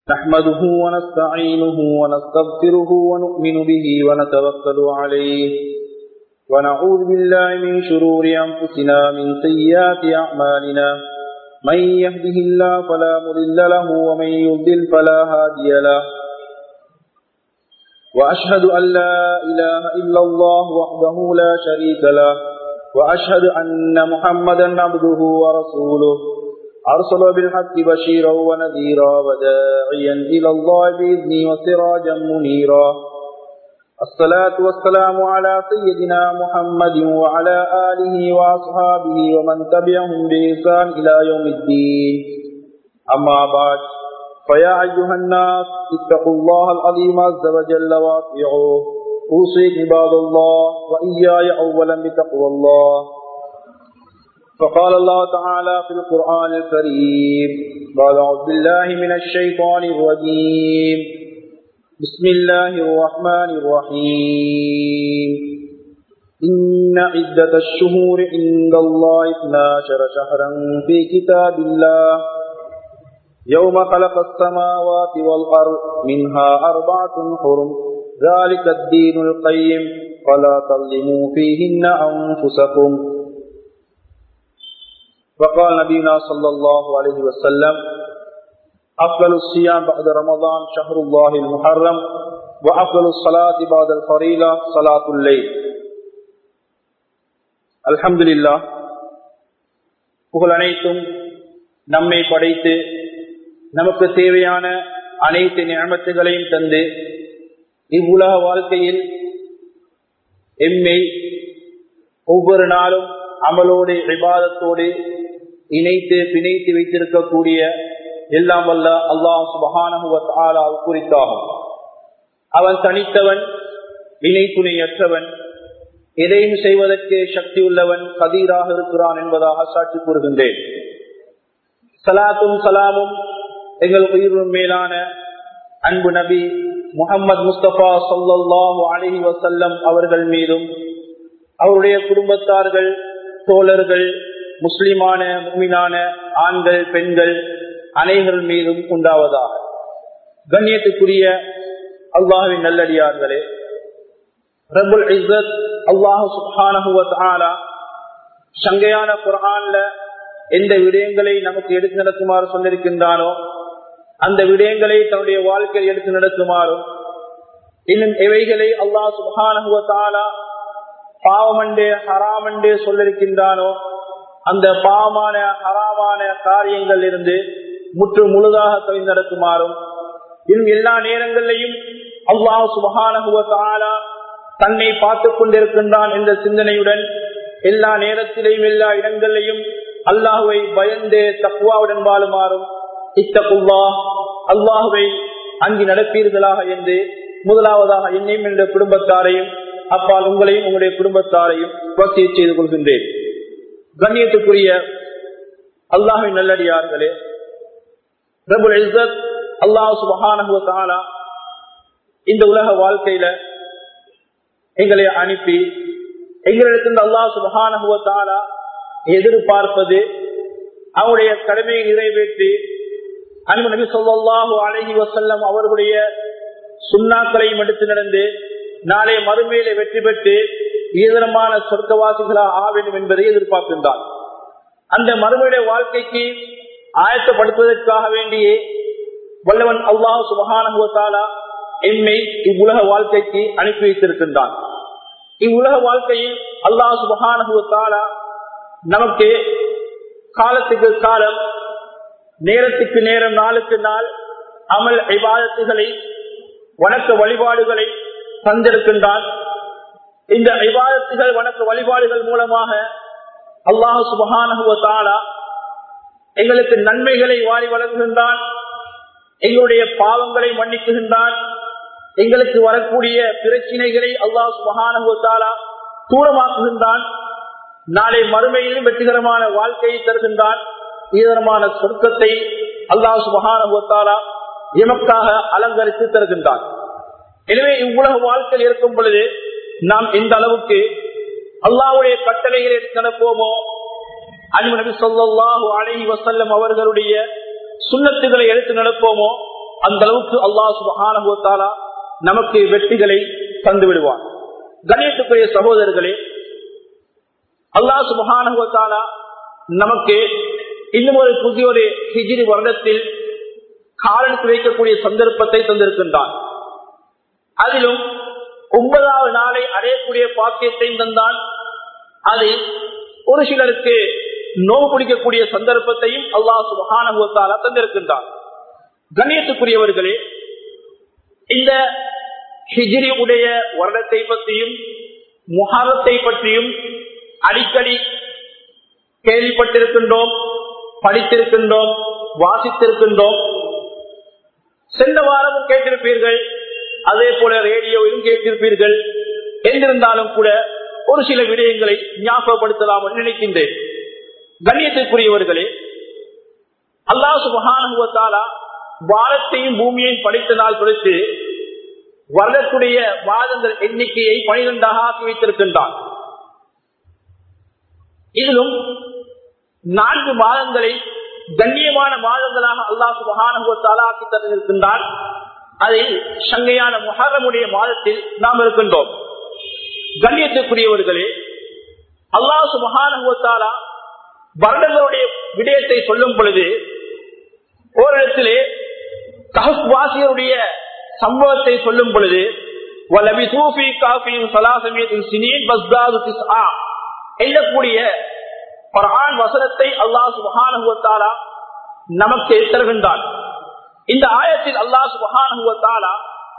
نحمده ونستعينه ونستغفره ونؤمن به ونتوكل عليه ونعوذ بالله من شرور أنفسنا من سيئات أعمالنا من يهده الله فلا مضل له ومن يضلل فلا هادي له وأشهد أن لا إله إلا الله وحده لا شريك له وأشهد أن محمدا عبده ورسوله أرسل بالحق بشيرا ونذيرا وداعيا إلى الله بإذنه وسراجا منيرا الصلاة والسلام على سيدنا محمد وعلى آله وأصحابه ومن تبعهم بإحسان إلى يوم الدين أما بعد فيا أيها الناس اتقوا الله العظيم عز وجل واطيعوه أوصيك عباد الله وإياي أولا بتقوى الله فقال الله تعالى في القرآن الكريم بعد أعوذ بالله من الشيطان الرجيم بسم الله الرحمن الرحيم إن عدة الشهور عند الله اثنا عشر شهرا في كتاب الله يوم خلق السماوات والأرض منها أربعة حرم ذلك الدين القيم فلا تظلموا فيهن أنفسكم وقال نبينا صلى الله عليه وسلم أفضل الصيام بعد رمضان شهر الله المحرم وأفضل الصلاة بعد الفريلة صلاة الليل الحمد لله புகழ் அனைத்தும் நம்மை படைத்து நமக்கு தேவையான அனைத்து நியமத்துகளையும் தந்து இவ்வுலக வாழ்க்கையில் எம்மை ஒவ்வொரு நாளும் அமலோடு விவாதத்தோடு இணைத்து பிணைத்து வைத்திருக்கக்கூடிய எல்லாம் வல்ல அல்லாஹ் சுபகான குறித்தாகும் அவன் தனித்தவன் இணை துணையற்றவன் எதையும் செய்வதற்கு சக்தி உள்ளவன் கதீராக இருக்கிறான் என்பதாக சாட்சி கூறுகின்றேன் சலாத்தும் சலாமும் எங்கள் உயிரும் மேலான அன்பு நபி முகமது முஸ்தபா சொல்லாஹு அலஹி வசல்லம் அவர்கள் மீதும் அவருடைய குடும்பத்தார்கள் தோழர்கள் முஸ்லிமான முக்மினான ஆண்கள் பெண்கள் அனைவர்கள் மீதும் உண்டாவதாக கண்ணியத்துக்குரிய அல்லாஹுவின் நல்லடியார்களே ரபுல் இசத் அல்லாஹு சுஹானஹுவத் சங்கையான குரான்ல எந்த விடயங்களை நமக்கு எடுத்து நடக்குமாறு சொல்லியிருக்கின்றானோ அந்த விடயங்களை தன்னுடைய வாழ்க்கையில் எடுத்து நடக்குமாறும் இன்னும் எவைகளை அல்லாஹ் சுஹானஹுவத்தாலா பாவமண்டே ஹராமண்டே சொல்லிருக்கின்றானோ அந்த பாவமான ஹராமான காரியங்கள் இருந்து முற்று முழுதாக கவிழ்ந்து நடக்குமாறும் இன்னும் எல்லா நேரங்களிலையும் அல்லாஹ் சுபகானகுவத்தாலா தன்னை பார்த்து கொண்டிருக்கின்றான் என்ற சிந்தனையுடன் எல்லா நேரத்திலையும் எல்லா இடங்களிலையும் அல்லாஹுவை பயந்து தக்குவாவுடன் வாழுமாறும் இத்தகுல்லா அல்லாஹுவை அங்கு நடப்பீர்களாக என்று முதலாவதாக என்னையும் என்ற குடும்பத்தாரையும் அப்பால் உங்களையும் உங்களுடைய குடும்பத்தாரையும் வசதி செய்து கொள்கின்றேன் கண்ணியத்துக்குரிய அல்லாஹின் நல்லடியார்களே பிரபுல் இசத் அல்லாஹ் சுபகானா இந்த உலக வாழ்க்கையில எங்களை அனுப்பி எங்களிடத்திலிருந்து அல்லாஹ் சுபகானா எதிர்பார்ப்பது அவருடைய கடமையை நிறைவேற்றி அன்பு நபி சொல்லாஹு அழகி வசல்லம் அவர்களுடைய சுண்ணாக்களையும் எடுத்து நடந்து நாளை மறுமையில வெற்றி பெற்று ஈதனமான சொர்க்கவாசிகளாக ஆ வேண்டும் என்பதை எதிர்பார்க்கின்றார் அந்த மறுமையுடைய வாழ்க்கைக்கு ஆயத்தப்படுத்துவதற்காக வேண்டியே வல்லவன் அல்லாஹ் சுபகானுவத்தாலா எம்மை இவ்வுலக வாழ்க்கைக்கு அனுப்பி வைத்திருக்கின்றான் இவ்வுலக வாழ்க்கையில் அல்லாஹ் சுபகானுவத்தாலா நமக்கு காலத்துக்கு காலம் நேரத்துக்கு நேரம் நாளுக்கு நாள் அமல் ஐபாதத்துகளை வணக்க வழிபாடுகளை தந்திருக்கின்றான் இந்த விவாதத்துகள் வணக்க வழிபாடுகள் மூலமாக அல்லாஹு சுபகானா எங்களுக்கு நன்மைகளை வாரி வழங்குகின்றான் எங்களுடைய பாவங்களை மன்னிக்குகின்றான் எங்களுக்கு வரக்கூடிய பிரச்சினைகளை அல்லாஹ் சுபகானா தூரமாக்குகின்றான் நாளை மறுமையிலும் வெற்றிகரமான வாழ்க்கையை தருகின்றான் ஈதரமான சொர்க்கத்தை அல்லாஹ் சுபகானா எமக்காக அலங்கரித்து தருகின்றான் எனவே இவ்வுலக வாழ்க்கையில் இருக்கும் பொழுது நாம் எந்த அளவுக்கு அல்லாவுடைய கட்டளைகளை நடப்போமோ அன்பு நபி சொல்லாஹு அலஹி வசல்லம் அவர்களுடைய சுண்ணத்துகளை எடுத்து நடப்போமோ அந்த அளவுக்கு அல்லாஹ் சுபகானுவத்தாலா நமக்கு வெற்றிகளை தந்து விடுவான் கணியத்துக்குரிய சகோதரர்களே அல்லாஹ் சுபகானுவத்தாலா நமக்கு இன்னும் ஒரு புதிய ஒரு ஹிஜிரி வருடத்தில் காலனுக்கு வைக்கக்கூடிய சந்தர்ப்பத்தை தந்திருக்கின்றான் அதிலும் ஒன்பதாவது நாளை அடையக்கூடிய பாக்கியத்தை தந்தான் அது ஒரு சிலருக்கு நோவு பிடிக்கக்கூடிய சந்தர்ப்பத்தையும் அல்லாஹ் சுபகானுவத்தாலா தந்திருக்கின்றான் கண்ணியத்துக்குரியவர்களே இந்த ஹிஜிரி உடைய வருடத்தை பற்றியும் முகாரத்தை பற்றியும் அடிக்கடி கேள்விப்பட்டிருக்கின்றோம் படித்திருக்கின்றோம் வாசித்திருக்கின்றோம் சென்ற வாரமும் கேட்டிருப்பீர்கள் அதே போல ரேடியோவிலும் கேட்டிருப்பீர்கள் என்றிருந்தாலும் கூட ஒரு சில விடயங்களை ஞாபகப்படுத்தலாம் என்று நினைக்கின்றேன் கண்ணியத்திற்குரியவர்களே அல்லாஹ் சுபகானுவத்தாலா வாரத்தையும் பூமியையும் படித்த நாள் குறித்து வருடத்துடைய மாதங்கள் எண்ணிக்கையை பனிரெண்டாக ஆக்கி வைத்திருக்கின்றான் இதிலும் நான்கு மாதங்களை கண்ணியமான மாதங்களாக அல்லாஹ் சுபகானுவத்தாலா ஆக்கி தந்திருக்கின்றான் அதில் சங்கையான முஹரமுடைய மாதத்தில் நாம் இருக்கின்றோம் கண்ணியத்துக்குரியவர்களே அல்லாஹ் சுபகானுவத்தாலா வருடங்களுடைய விடயத்தை சொல்லும் பொழுது ஓரிடத்திலே கஹ்வாசியருடைய சம்பவத்தை சொல்லும் பொழுது எண்ணக்கூடிய குரான் வசனத்தை அல்லாஹ் சுபகானுவத்தாலா நமக்கு தருகின்றான் இந்த ஆயத்தில் அல்லாஹ் சுபகானுவத்தாலா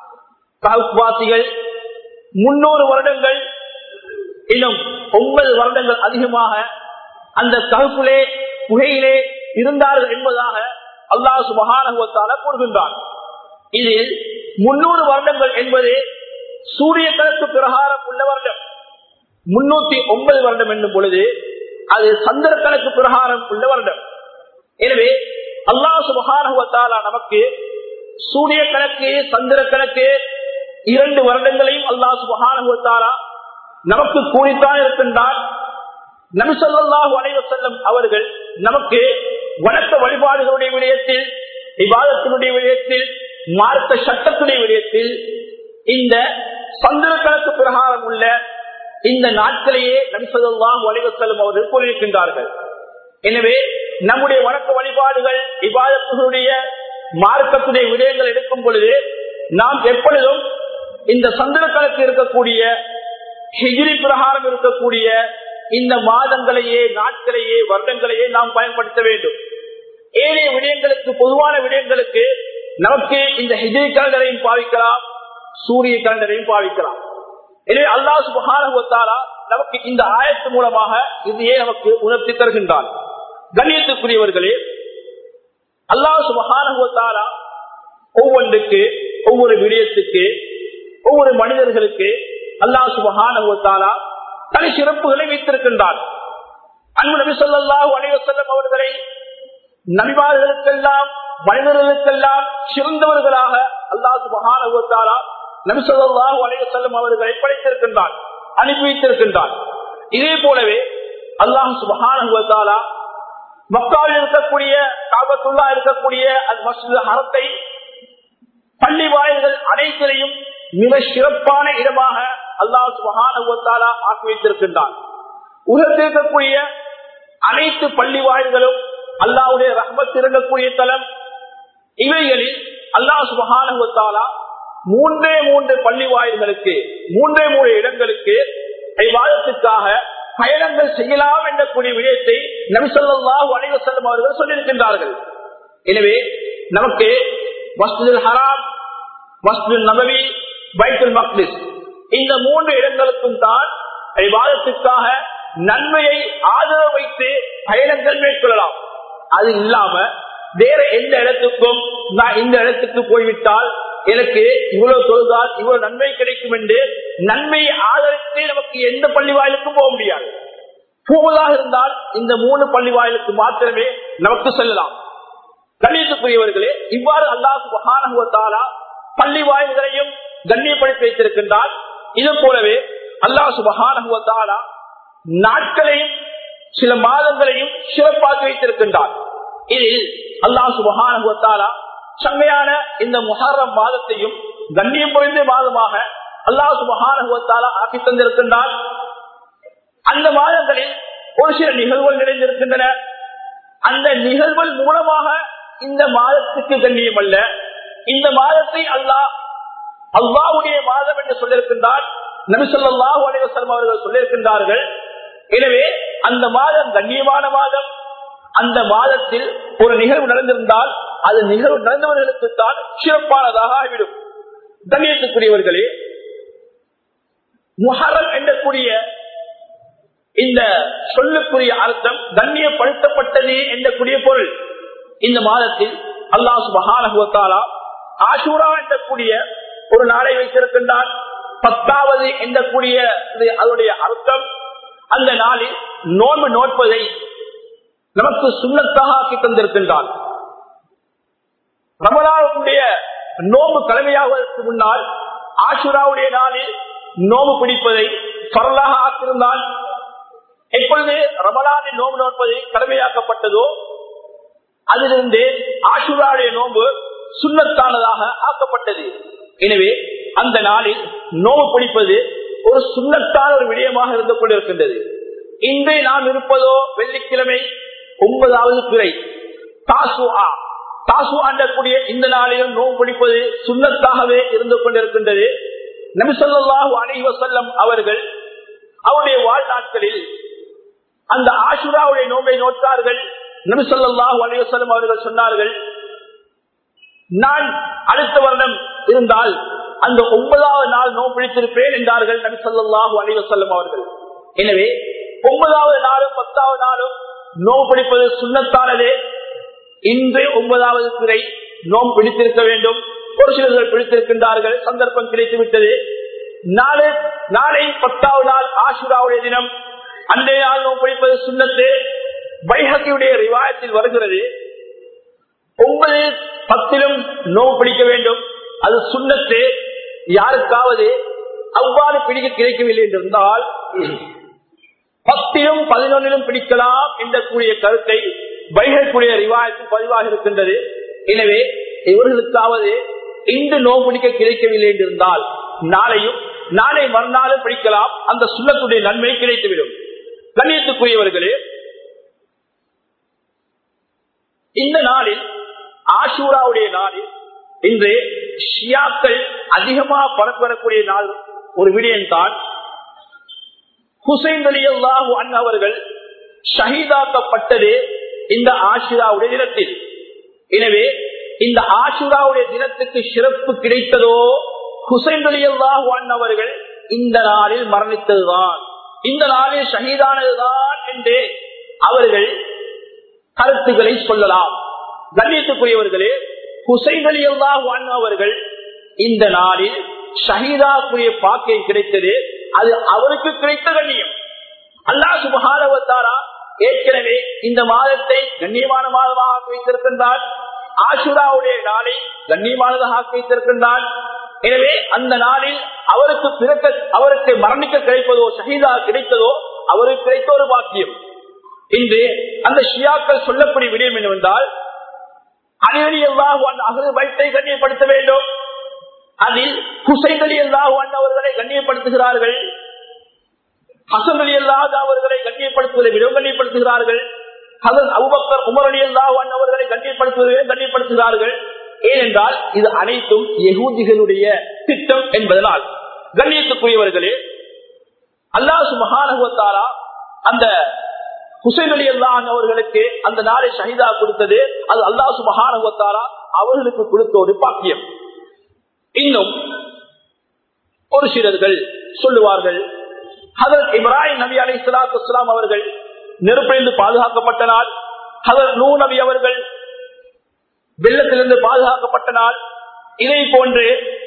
கஹ்வாசிகள் முன்னூறு வருடங்கள் இன்னும் ஒன்பது வருடங்கள் அதிகமாக அந்த ககுப்பிலே புகையிலே இருந்தார்கள் என்பதாக அல்லாஹ் சுபகானுவத்தால கூறுகின்றான் இதில் முன்னூறு வருடங்கள் என்பது சூரிய கணக்கு பிரகாரம் உள்ள வருடம் முன்னூத்தி ஒன்பது வருடம் என்னும் பொழுது அது சந்திர கணக்கு பிரகாரம் உள்ள வருடம் எனவே அல்லாஹ் சுபகானுவத்தாலா நமக்கு சூரிய கணக்கு சந்திர கணக்கு இரண்டு வருடங்களையும் அல்லாஹ் சுபகானுவத்தாலா நமக்கு கூறித்தான் இருக்கின்றான் நபிசல்லாஹு அனைவர் செல்லும் அவர்கள் நமக்கு வணக்க வழிபாடுகளுடைய விடயத்தில் விவாதத்தினுடைய விடயத்தில் மார்க்க சட்டத்துடைய விடயத்தில் இந்த சந்திர கணக்கு பிரகாரம் உள்ள இந்த நாட்களையே நபிசல்லாஹு அனைவர் செல்லும் அவர்கள் கூறியிருக்கின்றார்கள் எனவே நம்முடைய வணக்க வழிபாடுகள் விவாதத்தினுடைய மார்க்கத்துடைய விடயங்கள் எடுக்கும் பொழுது நாம் எப்பொழுதும் இந்த சந்திர கணக்கு இருக்கக்கூடிய ஹிஜிரி பிரகாரம் இருக்கக்கூடிய இந்த மாதங்களையே நாட்களையே வருடங்களையே நாம் பயன்படுத்த வேண்டும் ஏனைய விடயங்களுக்கு பொதுவான விடயங்களுக்கு நமக்கு இந்த ஹிஜிரி கலண்டரையும் பாவிக்கலாம் சூரிய கலண்டரையும் பாவிக்கலாம் எனவே அல்லாஹ் சுபகாரா நமக்கு இந்த ஆயத்து மூலமாக இதையே நமக்கு உணர்த்தி தருகின்றான் கண்ணியத்துக்குரியவர்களே அல்லாஹ் சுபகாரா ஒவ்வொன்றுக்கு ஒவ்வொரு விடயத்துக்கு ஒவ்வொரு மனிதர்களுக்கு அல்லாஹ் சுபகாரா தனி சிறப்புகளை வைத்திருக்கின்றார் அன்பு நபி சொல்லாஹு அலைவசல்லம் அவர்களை நபிமார்களுக்கெல்லாம் மனிதர்களுக்கெல்லாம் சிறந்தவர்களாக அல்லாஹு மகானவத்தாரா நபி சொல்லாஹு அலைவசல்லம் அவர்களை படைத்திருக்கின்றார் அனுப்பி வைத்திருக்கின்றார் இதே போலவே அல்லாஹு சுபகானுவத்தாரா மக்காவில் இருக்கக்கூடிய காபத்துள்ளா இருக்கக்கூடிய அந்த மசூத ஹரத்தை பள்ளி வாயில்கள் அனைத்திலையும் மிக சிறப்பான இடமாக அல்லாஹ் சுபகானுவத்தாலா ஆக்கி வைத்திருக்கின்றான் உலகத்தில் இருக்கக்கூடிய அனைத்து பள்ளி வாயில்களும் அல்லாவுடைய ரஹ்மத் இறங்கக்கூடிய தலம் இவைகளில் அல்லாஹ் சுபகானுவத்தாலா மூன்றே மூன்று பள்ளி வாயில்களுக்கு மூன்றே மூன்று இடங்களுக்கு வாதத்துக்காக பயணங்கள் செய்யலாம் என்ற கூடிய விடயத்தை நபிசல்லாஹு அனைவசல்லம் அவர்கள் சொல்லியிருக்கின்றார்கள் எனவே நமக்கு மஸ்ஜித் ஹராம் மஸ்ஜித் நபவி பைத்துல் மக்லிஸ் இந்த மூன்று இடங்களுக்கும் தான் விவாதத்திற்காக நன்மையை ஆதரவு வைத்து பயணங்கள் மேற்கொள்ளலாம் அது இல்லாம வேற எந்த இடத்துக்கும் நான் இந்த இடத்துக்கு போய்விட்டால் எனக்கு இவ்வளவு தொழுதால் இவ்வளவு நன்மை கிடைக்கும் என்று நன்மையை ஆதரித்து நமக்கு எந்த பள்ளி வாயிலுக்கும் போக முடியாது போவதாக இருந்தால் இந்த மூணு பள்ளி வாயிலுக்கு மாத்திரமே நமக்கு செல்லலாம் கண்ணியத்துக்குரியவர்களே இவ்வாறு அல்லாஹு மகானகுவத்தாலா பள்ளி வாயில்களையும் கண்ணியப்படுத்தி வைத்திருக்கின்றால் இது போலவே அல்லாஹ் சுபகானகுவத்தாலா நாட்களையும் சில மாதங்களையும் சிறப்பாக்கி வைத்திருக்கின்றார் இதில் அல்லாஹ் சுபகானகுவத்தாலா செம்மையான இந்த முஹர்ரம் மாதத்தையும் கண்ணியம் பொழிந்த மாதமாக அல்லாஹ் சுபஹானுவத்தால ஆக்கி தந்திருக்கின்றான் அந்த மாதங்களில் ஒரு சில நிகழ்வுகள் நிறைந்திருக்கின்றன அந்த நிகழ்வுகள் மூலமாக இந்த மாதத்துக்கு கண்ணியம் அல்ல இந்த மாதத்தை அல்லாஹ் அல்லாவுடைய மாதம் என்று சொல்லியிருக்கின்றார் நபிசல்லாஹு அலைவசல்லம் அவர்கள் சொல்லியிருக்கின்றார்கள் எனவே அந்த மாதம் கண்ணியமான மாதம் அந்த மாதத்தில் ஒரு நிகழ்வு நடந்திருந்தால் அது நிகழ்வு நடந்தவர்களுக்கு தான் சிறப்பானதாக ஆகிவிடும் கண்ணியத்துக்குரியவர்களே முஹரம் என்றக்கூடிய இந்த சொல்லுக்குரிய அர்த்தம் கண்ணியப்படுத்தப்பட்டதே என்றக்கூடிய பொருள் இந்த மாதத்தில் அல்லாஹ் சுபஹானகுவத்தாலா ஆசூரா என்றக்கூடிய ஒரு நாளை வைத்திருக்கின்றான் பத்தாவது என்றக்கூடிய அதனுடைய அர்த்தம் அந்த நாளில் நோன்பு நோட்பதை நமக்கு சுண்ணத்தாக ஆக்கி தந்திருக்கின்றான் ரமலாவுடைய நோம்பு கடமையாவதற்கு முன்னால் ஆசுராவுடைய நாளில் நோம்பு பிடிப்பதை பரலாக ஆக்கியிருந்தான் எப்பொழுது ரமலானில் நோம்பு நோட்பது கடமையாக்கப்பட்டதோ அதிலிருந்து ஆசுராவுடைய நோம்பு சுண்ணத்தானதாக ஆக்கப்பட்டது எனவே அந்த நாளில் நோம்பு பிடிப்பது ஒரு சுண்ணத்தான ஒரு விடயமாக இருந்து கொண்டிருக்கின்றது இன்றே நாம் இருப்பதோ வெள்ளிக்கிழமை ஒன்பதாவது பிறை தாசுஆ தாசு ஆண்டக்கூடிய இந்த நாளிலும் நோம்பு பிடிப்பது சுண்ணத்தாகவே இருந்து கொண்டிருக்கின்றது நபிசல்லாஹு அலி வசல்லம் அவர்கள் அவருடைய வாழ்நாட்களில் அந்த ஆசுராவுடைய நோம்பை நோட்டார்கள் நபிசல்லாஹு அலி வசல்லம் அவர்கள் சொன்னார்கள் நான் அடுத்த வருடம் இருந்தால் அந்த ஒன்பதாவது நாள் நோம்பு பிடித்திருப்பேன் என்றார்கள் நபி சொல்லாஹு அலி வசல்லம் அவர்கள் எனவே ஒன்பதாவது நாளும் பத்தாவது நாளும் நோம்பு பிடிப்பது சுண்ணத்தானதே இன்று ஒன்பதாவது துறை நோம் பிடித்திருக்க வேண்டும் ஒரு சிலர்கள் பிடித்திருக்கின்றார்கள் சந்தர்ப்பம் கிடைத்து விட்டது நாளை நாளை பத்தாவது நாள் ஆசுராவுடைய தினம் அன்றைய நாள் நோம் பிடிப்பது சுண்ணத்து பைஹக்கியுடைய ரிவாயத்தில் வருகிறது ஒன்பது பத்திலும் நோவு பிடிக்க வேண்டும் அது சுண்ணத்து யாருக்காவது அவ்வாறு பிடிக்க கிடைக்கவில்லை என்றிருந்தால் பத்திலும் பதினொன்னிலும் பிடிக்கலாம் என்ற கூடிய கருத்தை வைகக்கூடிய ரிவாயத்தில் பதிவாக இருக்கின்றது எனவே இவர்களுக்காவது இன்று நோவு பிடிக்க கிடைக்கவில்லை என்றிருந்தால் நாளையும் நாளை மறுநாளும் பிடிக்கலாம் அந்த சுண்ணத்துடைய நன்மை கிடைத்துவிடும் கண்ணியத்துக்குரியவர்களே இந்த நாளில் ஆஷூராவுடைய நாளில் இன்று ஷியாக்கள் அதிகமாக பரப்பரக்கூடிய நாள் ஒரு விடயம் தான் ஹுசைன் அலி அல்லாஹு அவர்கள் ஷஹீதாக்கப்பட்டது இந்த ஆஷுராவுடைய தினத்தில் எனவே இந்த ஆஷுராவுடைய தினத்துக்கு சிறப்பு கிடைத்ததோ ஹுசைன் அலி அல்லாஹு அவர்கள் இந்த நாளில் மரணித்ததுதான் இந்த நாளில் ஷஹீதானதுதான் என்று அவர்கள் கருத்துக்களை சொல்லலாம் கண்ணியத்துக்குரியவர்களே ஹுசைன் அலி அல்லாஹு அவர்கள் இந்த நாளில் ஷஹீதாக்குரிய பாக்கை கிடைத்தது அது அவருக்கு கிடைத்த கண்ணியம் அல்லா சுபகாரவத்தாரா ஏற்கனவே இந்த மாதத்தை கண்ணியமான மாதமாக ஆக்கி வைத்திருக்கின்றார் ஆசுராவுடைய நாளை கண்ணியமானதாக ஆக்கி வைத்திருக்கின்றார் எனவே அந்த நாளில் அவருக்கு பிறக்க அவருக்கு மரணிக்க கிடைப்பதோ ஷஹீதா கிடைத்ததோ அவருக்கு கிடைத்த ஒரு பாக்கியம் இன்று அந்த ஷியாக்கள் சொல்லக்கூடிய விடயம் என்னவென்றால் அணிவலி எல்லா அகது வயிற்றை கண்ணியப்படுத்த வேண்டும் அதில் ஹுசைன் அலி அல்லாஹ் அவர்களை கண்ணியப்படுத்துகிறார்கள் ஹசன் அலி அல்லாஹ் அவர்களை கண்ணியப்படுத்துவதை விட கண்ணியப்படுத்துகிறார்கள் Hasan Abu Bakr Umar Ali Allah அவர்களை கண்ணியப்படுத்துவதை கண்ணியப்படுத்துகிறார்கள் ஏனென்றால் இது அனைத்தும் யகூதிகளுடைய திட்டம் என்பதனால் கண்ணியத்துக்குரியவர்களே அல்லாஹ் சுமகானுவத்தாரா அந்த ஹுசைன் அலி அல்லாஹ் அவர்களுக்கு அந்த நாளை ஷஹீதா கொடுத்தது அது அல்லாஹ் சுமகானுவத்தாரா அவர்களுக்கு கொடுத்த ஒரு பாக்கியம் இன்னும் ஒரு சிலர்கள் சொல்லுவார்கள் ஹதர் இப்ராஹிம் நபி அலி சலாத்து அவர்கள் நெருப்பிலிருந்து பாதுகாக்கப்பட்ட நாள் ஹதர் நூ நபி அவர்கள் வெள்ளத்திலிருந்து பாதுகாக்கப்பட்ட நாள் இதை போன்று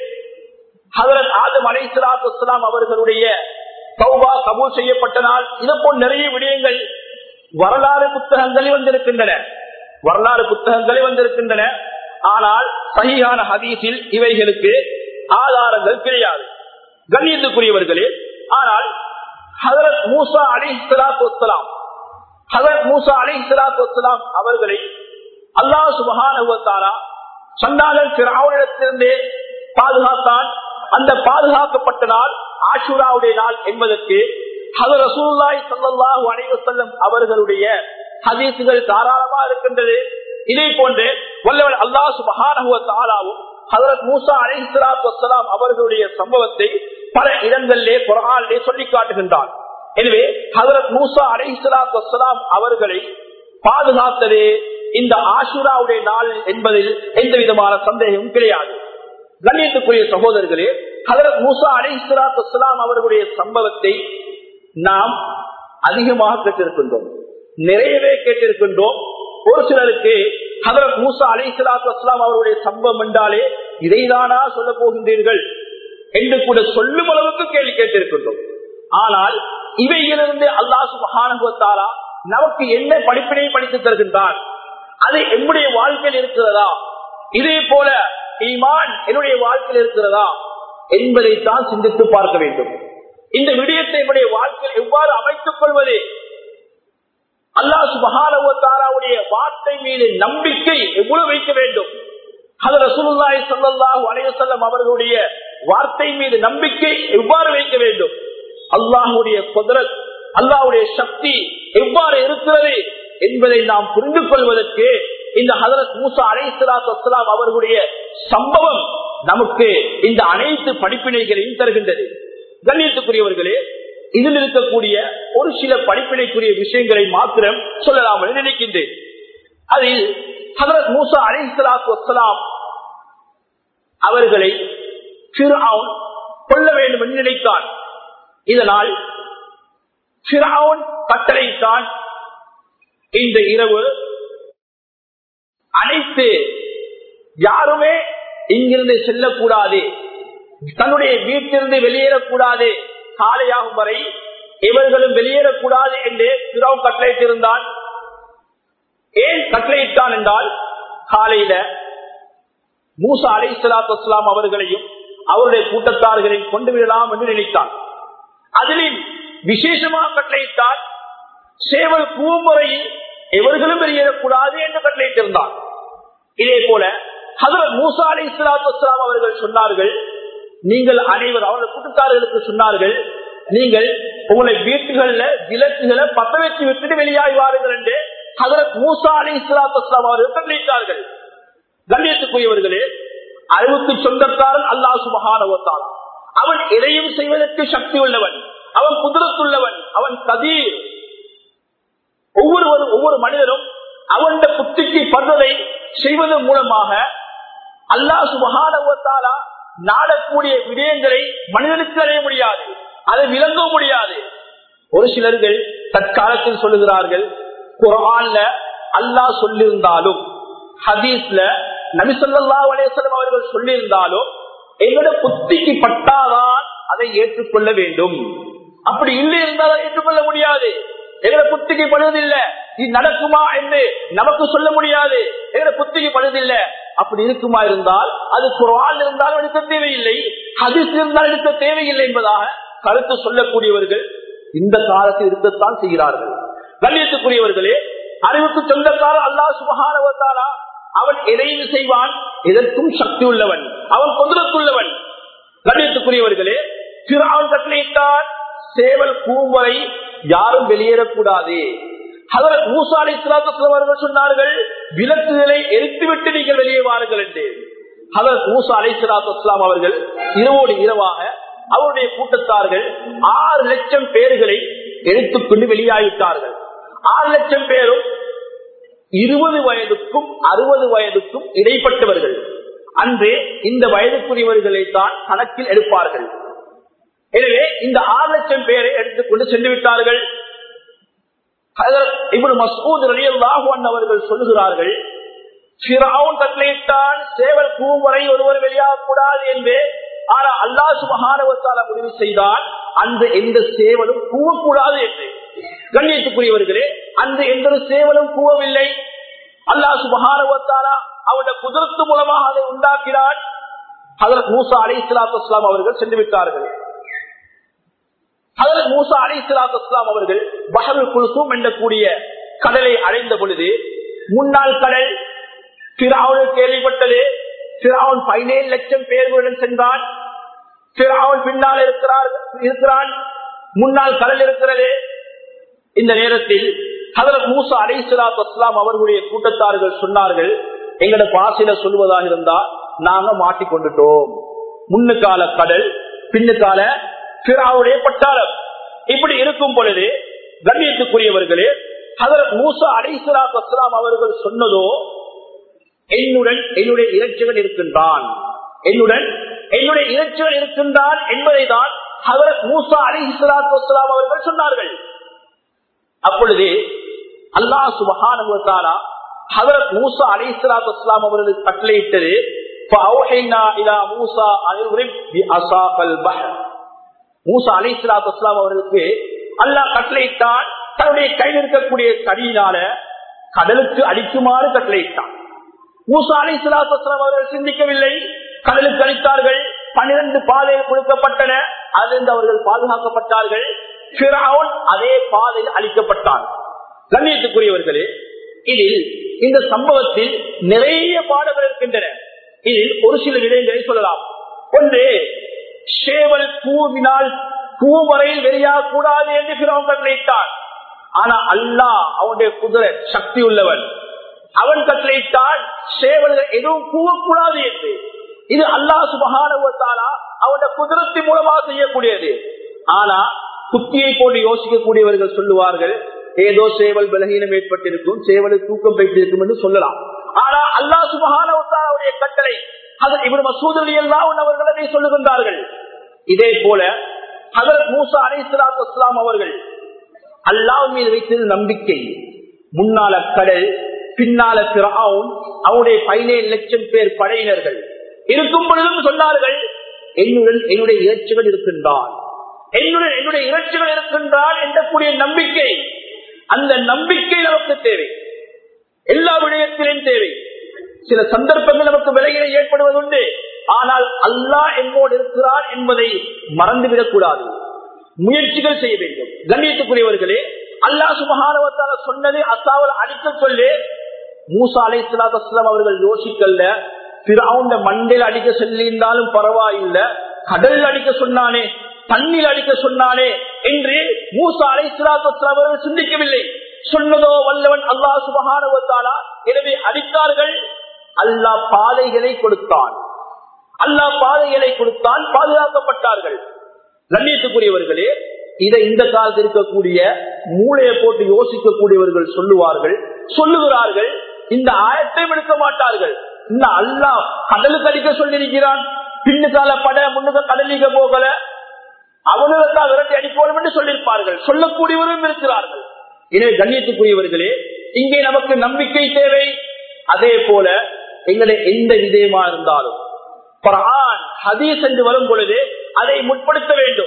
ஹதரத் ஆதம் அலை சலாத்து அவர்களுடைய சௌபா கபூல் செய்யப்பட்ட நாள் இதை போன்ற நிறைய விடயங்கள் வரலாறு புத்தகங்களில் வந்திருக்கின்றன வரலாறு புத்தகங்களில் வந்திருக்கின்றன ஆனால் சகியான ஹதீஸில் இவைகளுக்கு ஆதாரங்கள் கிடையாது கண்ணியத்துக்குரியவர்களே ஆனால் ஹதரத் மூசா அலி சலாத்து வலாம் ஹதரத் மூசா அலி சலாத்து வலாம் அவர்களை அல்லாஹ் சுபகான சொன்னாலும் பிறவனிடத்திலிருந்து பாதுகாத்தான் அந்த பாதுகாக்கப்பட்ட நாள் ஆஷுராவுடைய நாள் என்பதற்கு ஹதர் ரசூல்லாய் சல்லாஹூ அனைவசல்லம் அவர்களுடைய ஹதீசுகள் தாராளமா இருக்கின்றது இதே போன்று வல்லவன் அல்லாஹ் சுபஹானஹுவ தாலாவும் ஹதரத் மூசா அலிஸ்லாத் வசலாம் அவர்களுடைய சம்பவத்தை பல இடங்களிலே குரானிலே சொல்லி காட்டுகின்றார் எனவே ஹதரத் மூசா அலிஸ்லாத் வசலாம் அவர்களை பாதுகாத்ததே இந்த ஆஷுராவுடைய நாள் என்பதில் எந்த விதமான சந்தேகமும் கிடையாது கண்ணியத்துக்குரிய சகோதரர்களே ஹதரத் மூசா அலி இஸ்லாத் வஸ்லாம் அவர்களுடைய சம்பவத்தை நாம் அதிகமாக கேட்டிருக்கின்றோம் நிறையவே கேட்டிருக்கின்றோம் ஒரு சிலருக்கு ஹதரத் மூசா அலி இஸ்லாத் வஸ்லாம் அவருடைய சம்பவம் என்றாலே இதைதானா சொல்ல போகின்றீர்கள் என்று கூட சொல்லும் அளவுக்கு கேள்வி கேட்டிருக்கின்றோம் ஆனால் இவையிலிருந்து அல்லாஹு மகானுவத்தாரா நமக்கு என்ன படிப்பினை படித்து தருகின்றான் அது என்னுடைய வாழ்க்கையில் இருக்கிறதா இதே போல ஈமான் என்னுடைய வாழ்க்கையில் இருக்கிறதா என்பதைத்தான் சிந்தித்து பார்க்க வேண்டும் இந்த விடயத்தை என்னுடைய வாழ்க்கையில் எவ்வாறு அமைத்துக் கொள்வது அல்லாஹ் சுபகாரவுடைய வார்த்தை மீது நம்பிக்கை எவ்வளவு வைக்க வேண்டும் அது ரசூலுல்லாஹி ஸல்லல்லாஹு அலைஹி வஸல்லம் அவர்களுடைய வார்த்தை மீது நம்பிக்கை எவ்வாறு வைக்க வேண்டும் அல்லாஹ்வுடைய குதிரத் அல்லாஹ்வுடைய சக்தி எவ்வாறு இருக்கிறது என்பதை நாம் புரிந்து கொள்வதற்கு இந்த ஹதரத் மூசா அலைஹிஸ்ஸலாத்து வஸ்ஸலாம் அவர்களுடைய சம்பவம் நமக்கு இந்த அனைத்து படிப்பினைகளையும் தருகின்றது கண்ணியத்துக்குரியவர்களே இதில் இருக்கக்கூடிய ஒரு சில படிப்பினைக்குரிய விஷயங்களை மாத்திரம் சொல்லலாம் என்று நினைக்கின்றேன் அதில் ஹதரத் மூசா அலைஹிஸ்ஸலாத்து வஸ்ஸலாம் அவர்களை ஃபிர்அவுன் கொல்ல வேண்டும் என்று நினைத்தான் இதனால் ஃபிர்அவுன் கட்டளையிட்டான் இந்த இரவு அனைத்து யாருமே இங்கிருந்து செல்லக்கூடாது தன்னுடைய வீட்டிலிருந்து வெளியேறக்கூடாது காலையாகும் வரை இவர்களும் வெளியேறக்கூடாது என்று பிறவும் கட்டளையிட்டிருந்தான் ஏன் கட்டளையிட்டான் என்றால் காலையில மூசா அலை சலாத்து வஸ்லாம் அவர்களையும் அவருடைய கூட்டத்தார்களையும் கொண்டு விடலாம் என்று நினைத்தான் அதிலும் விசேஷமாக கட்டளையிட்டால் சேவல் பூமுறையில் எவர்களும் வெளியேறக்கூடாது என்று கட்டளையிட்டிருந்தார் இதே போல ஹசரத் மூசா அலி இஸ்லாத்து வஸ்லாம் அவர்கள் சொன்னார்கள் நீங்கள் அனைவர் அவருடைய கூட்டத்தார்களுக்கு சொன்னார்கள் நீங்கள் உங்களை வீட்டுகள்ல விளக்குகளை பத்த வச்சு விட்டுட்டு வெளியாகி வாருங்கள் என்று ஹசரத் மூசா அலி இஸ்லாத்து வஸ்லாம் அவர்கள் கட்டளையிட்டார்கள் கண்ணியத்துக்குரியவர்களே அறிவுக்கு சொந்தக்காரன் அல்லாஹ் சுபகானவத்தால் அவன் எதையும் செய்வதற்கு சக்தி உள்ளவன் அவன் குதிரத்துள்ளவன் அவன் கதீர் ஒவ்வொருவரும் ஒவ்வொரு மனிதனும் அவன் புத்திக்கு படுவதை செய்வதன் மூலமாக அல்லாஹ் சுபகானவத்தாலா நாடக்கூடிய விடயங்களை மனிதனுக்கு அடைய முடியாது அதை விளங்க முடியாது ஒரு சிலர்கள் தற்காலத்தில் சொல்லுகிறார்கள் குரான்ல அல்லாஹ் சொல்லியிருந்தாலும் ஹதீஸ்ல நபிசல்லா அலேசலம் அவர்கள் சொல்லியிருந்தாலும் எங்களோட புத்திக்கு பட்டாதான் அதை ஏற்றுக்கொள்ள வேண்டும் அப்படி இல்லை இருந்தால் அதை ஏற்றுக்கொள்ள முடியாது எங்களை புத்திக்கு படுவதில்லை இது நடக்குமா என்று நமக்கு சொல்ல முடியாது எங்களை புத்திக்கு படுவதில்லை அப்படி இருக்குமா இருந்தால் அது குரான் இருந்தாலும் எடுக்க தேவையில்லை ஹதீஸ் இருந்தால் எடுக்க தேவையில்லை என்பதாக கருத்து சொல்லக்கூடியவர்கள் இந்த காலத்தில் இருக்கத்தான் செய்கிறார்கள் கண்ணியத்துக்குரியவர்களே அறிவுக்கு சொந்தக்கார அல்லா சுபகானவத்தாரா அவன் எதையும் செய்வான் எதற்கும் சக்தி உள்ளவன் அவன் கொதிரத்துள்ளவன் கண்ணியத்துக்குரியவர்களே அவன் கட்டளையிட்டான் சேவல் பூவரை யாரும் வெளியேறக்கூடாது ஹதரத் மூசா அலி அவர்கள் சொன்னார்கள் விளக்குகளை எரித்துவிட்டு நீங்கள் வெளியே வாருங்கள் என்று ஹதரத் மூசா அலி இஸ்லாம் அவர்கள் இரவோடு இரவாக அவருடைய கூட்டத்தார்கள் ஆறு லட்சம் பேர்களை எடுத்துக்கொண்டு வெளியாகிவிட்டார்கள் ஆறு லட்சம் பேரும் இருபது வயதுக்கும் அறுபது வயதுக்கும் இடைப்பட்டவர்கள் அன்று இந்த வயதுக்குரியவர்களை தான் கணக்கில் எடுப்பார்கள் எனவே இந்த ஆறு லட்சம் பேரை எடுத்துக்கொண்டு சென்று விட்டார்கள் இப்படி மசூத் ரலியல்லாஹுவன் அவர்கள் சொல்லுகிறார்கள் கட்டளையிட்டான் சேவல் பூவரை ஒருவர் வெளியாகக்கூடாது என்று ஆனா அல்லா சுபகானவத்தால முடிவு செய்தால் அந்த எந்த சேவலும் கூவக்கூடாது என்று கண்ணியத்துக்குரியவர்களே அந்த எந்த சேவலும் கூவவில்லை அல்லா சுபகானவத்தாலா அவருடைய குதிரத்து மூலமாக அதை உண்டாக்கினான் அதற்கு மூசா அலி இஸ்லாத்து இஸ்லாம் அவர்கள் சென்று விட்டார்கள் அதில் மூசா அலி இஸ்லாத்து இஸ்லாம் அவர்கள் பஹரு குல்சூம் எண்ணக்கூடிய கடலை அடைந்த பொழுது முன்னாள் கடல் பிறாவுடன் கேள்விப்பட்டது பிராவன் பதினேழு லட்சம் பேர்களுடன் சென்றான் பிராவன் பின்னால் இருக்கிறார் இருக்கிறான் முன்னால் கடல் இருக்கிறது இந்த நேரத்தில் ஹதரத் மூசா அலைசலாத் அஸ்லாம் அவர்களுடைய கூட்டத்தார்கள் சொன்னார்கள் எங்களோட பாசையில சொல்வதாக இருந்தா நாங்க மாட்டிக்கொண்டுட்டோம் முன்னுக்கால கடல் பின்னுக்கால பிறாவுடைய பட்டாளம் இப்படி இருக்கும் பொழுது கண்ணியத்துக்குரியவர்களே ஹதரத் மூசா அலைசலாத் அஸ்லாம் அவர்கள் சொன்னதோ என்னுடன் என்னுடைய இறைச்சிகள் இருக்கின்றான் என்னுடன் என்னுடைய இறைச்சிகள் இருக்கின்றான் என்பதை தான் ஹதரத் மூசா அலி இஸ்லாத்து வஸ்லாம் அவர்கள் சொன்னார்கள் அப்பொழுது அல்லாஹ் சுபஹானுவத்தாரா ஹதரத் மூசா அலி இஸ்லாத்து வஸ்லாம் அவர்களுக்கு கட்டளையிட்டது மூசா அலி இஸ்லாத்து வஸ்லாம் அவர்களுக்கு அல்லாஹ் கட்டளையிட்டான் தன்னுடைய கையில் இருக்கக்கூடிய கடியினால கடலுக்கு அடிக்குமாறு கட்டளையிட்டான் மூசா அலி இஸ்லாத்து வஸ்லாம் அவர்கள் சிந்திக்கவில்லை கடலுக்கு அளித்தார்கள் பனிரெண்டு பாதையில் கொடுக்கப்பட்டன அதிலிருந்து அவர்கள் பாதுகாக்கப்பட்டார்கள் அதே பாதையில் அளிக்கப்பட்டார் கண்ணியத்துக்குரியவர்களே இதில் இந்த சம்பவத்தில் நிறைய பாடங்கள் இருக்கின்றன இதில் ஒரு சில விடயங்களை சொல்லலாம் ஒன்று சேவல் பூவினால் பூ வரையில் வெளியாக கூடாது என்று பிறவன் கட்டளையிட்டான் ஆனா அல்லாஹ் அவனுடைய குதிரை சக்தி உள்ளவன் அவன் கட்டளையிட்டான் சேவல்கள் எதுவும் கூவக்கூடாது என்று இது அல்லாஹ் சுபகானுவத்தாலா அவனுடைய குதிரத்தி மூலமாக செய்யக்கூடியது ஆனா குத்தியை போட்டு யோசிக்கக்கூடியவர்கள் சொல்லுவார்கள் ஏதோ சேவல் பலகீனம் ஏற்பட்டிருக்கும் சேவலு தூக்கம் பெற்றிருக்கும் என்று சொல்லலாம் ஆனா அல்லாஹ் சுபகானுடைய கட்டளை அதன் இவர் மசூதலி எல்லாம் அவர்கள் அதை சொல்லுகின்றார்கள் இதே போல ஹதரத் மூசா அலை சலாத்து இஸ்லாம் அவர்கள் அல்லாஹ் மீது வைத்தது நம்பிக்கை முன்னால கடல் பின்னால பிராவும் அவனுடைய பதினேழு லட்சம் பேர் படையினர்கள் இருக்கும் பொழுதும் சொன்னார்கள் என்னுடன் என்னுடைய இறைச்சிகள் இருக்கின்றான் என்னுடன் என்னுடைய இறைச்சிகள் இருக்கின்றான் என்றக்கூடிய நம்பிக்கை அந்த நம்பிக்கை நமக்கு தேவை எல்லா விடயத்திலும் தேவை சில சந்தர்ப்பங்கள் நமக்கு விலையில ஏற்படுவதுண்டு ஆனால் அல்லாஹ் எங்கோடு இருக்கிறார் என்பதை மறந்துவிடக் கூடாது முயற்சிகள் செய்ய வேண்டும் கண்ணியத்துக்குரியவர்களே அல்லாஹ் சுபகானவத்தால சொன்னது அசாவல் அடிக்க சொல்லி மூசா அலை சலாத் அவர்கள் யோசிக்கல்ல பிறவுண்ட மண்டையில் அடிக்க சொல்லியிருந்தாலும் பரவாயில்ல கடல் அடிக்க சொன்னானே தண்ணீர் அடிக்க சொன்னானே என்று மூசா அலை சலாத் அவர்கள் சிந்திக்கவில்லை சொன்னதோ வல்லவன் அல்லாஹ் சுபகானவத்தாலா எனவே அடித்தார்கள் அல்லாஹ் பாதைகளை கொடுத்தான் அல்லாஹ் பாதைகளை கொடுத்தான் பாதுகாக்கப்பட்டார்கள் கண்ணியத்துக்குரியவர்களே இதை இந்த காலத்தில் இருக்கக்கூடிய மூளையை போட்டு யோசிக்கக்கூடியவர்கள் சொல்லுவார்கள் சொல்லுகிறார்கள் இந்த ஆயத்தையும் எடுக்க மாட்டார்கள் இந்த அல்லாஹ் கடலுக்கு அடிக்க சொல்லியிருக்கிறான் பின்னுக்கால பட முன்னுக்க கடலிக்க போகல அவனுக்கு விரட்டி அடிக்கணும் என்று சொல்லியிருப்பார்கள் சொல்லக்கூடியவரும் இருக்கிறார்கள் எனவே கண்ணியத்துக்குரியவர்களே இங்கே நமக்கு நம்பிக்கை தேவை அதே போல எங்களை எந்த விதயமா இருந்தாலும் குரான் ஹதீஸ் என்று வரும் பொழுது அதை முற்படுத்த வேண்டும்